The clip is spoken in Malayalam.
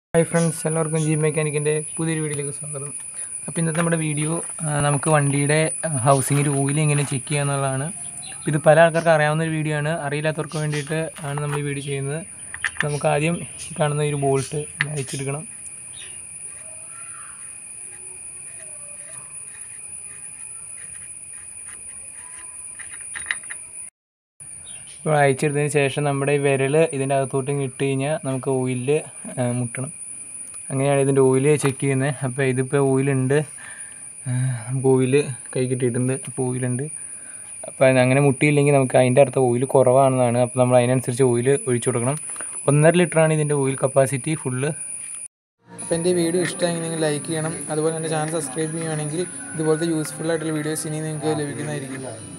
ഹായ് ഫ്രണ്ട്സ് എല്ലാവർക്കും ജി മെക്കാനിക്കിൻ്റെ പുതിയൊരു വീഡിയോയിലേക്ക് സ്വാഗതം അപ്പോൾ ഇന്നത്തെ നമ്മുടെ വീഡിയോ ആ, നമുക്ക് വണ്ടിയുടെ ഹൗസിങ്ങിൽ ഓയിൽ എങ്ങനെ ചെക്ക് ചെയ്യുക എന്നുള്ളതാണ് അപ്പോൾ ഇത് പല ആൾക്കാർക്ക് അറിയാവുന്ന ഒരു വീഡിയോ ആണ് അറിയില്ലാത്തവർക്ക് വേണ്ടിയിട്ട് ആണ് നമ്മൾ ഈ വീഡിയോ ചെയ്യുന്നത് നമുക്ക് ആദ്യം ഈ കാണുന്ന ഈ ഒരു ബോൾട്ട് അയച്ചെടുക്കണം ഇപ്പോൾ അയച്ചെടുത്തതിന് ശേഷം നമ്മുടെ ഈ വിരൽ ഇതിൻ്റെ അകത്തോട്ട് ഇങ്ങ് ഇട്ട് കഴിഞ്ഞാൽ നമുക്ക് ഓയിലിൽ മുട്ടണം അങ്ങനെയാണ് ഇതിൻ്റെ ഓയിൽ ചെക്ക് ചെയ്യുന്നത് അപ്പോൾ ഇതിപ്പോൾ ഓയിലുണ്ട് നമുക്ക് ഓയിൽ കൈ കിട്ടിയിട്ടുണ്ട് അപ്പോൾ ഓയിലുണ്ട് അപ്പോൾ അങ്ങനെ മുട്ടിയില്ലെങ്കിൽ നമുക്ക് അതിൻ്റെ അർത്ഥം ഓയിൽ കുറവാണെന്നാണ് അപ്പോൾ നമ്മൾ അതിനനുസരിച്ച് ഓയിൽ ഒഴിച്ചു കൊടുക്കണം ഒന്നര ലിറ്ററാണ് ഇതിൻ്റെ ഓയിൽ കപ്പാസിറ്റി ഫുള്ള് അപ്പോൾ എൻ്റെ വീഡിയോ ഇഷ്ടമെങ്കിൽ നിങ്ങൾ ലൈക്ക് ചെയ്യണം അതുപോലെ എൻ്റെ ചാനൽ സബ്സ്ക്രൈബ് ചെയ്യുകയാണെങ്കിൽ ഇതുപോലത്തെ യൂസ്ഫുൾ ആയിട്ടുള്ള വീഡിയോസ് ഇനി നിങ്ങൾക്ക് ലഭിക്കുന്നതായിരിക്കും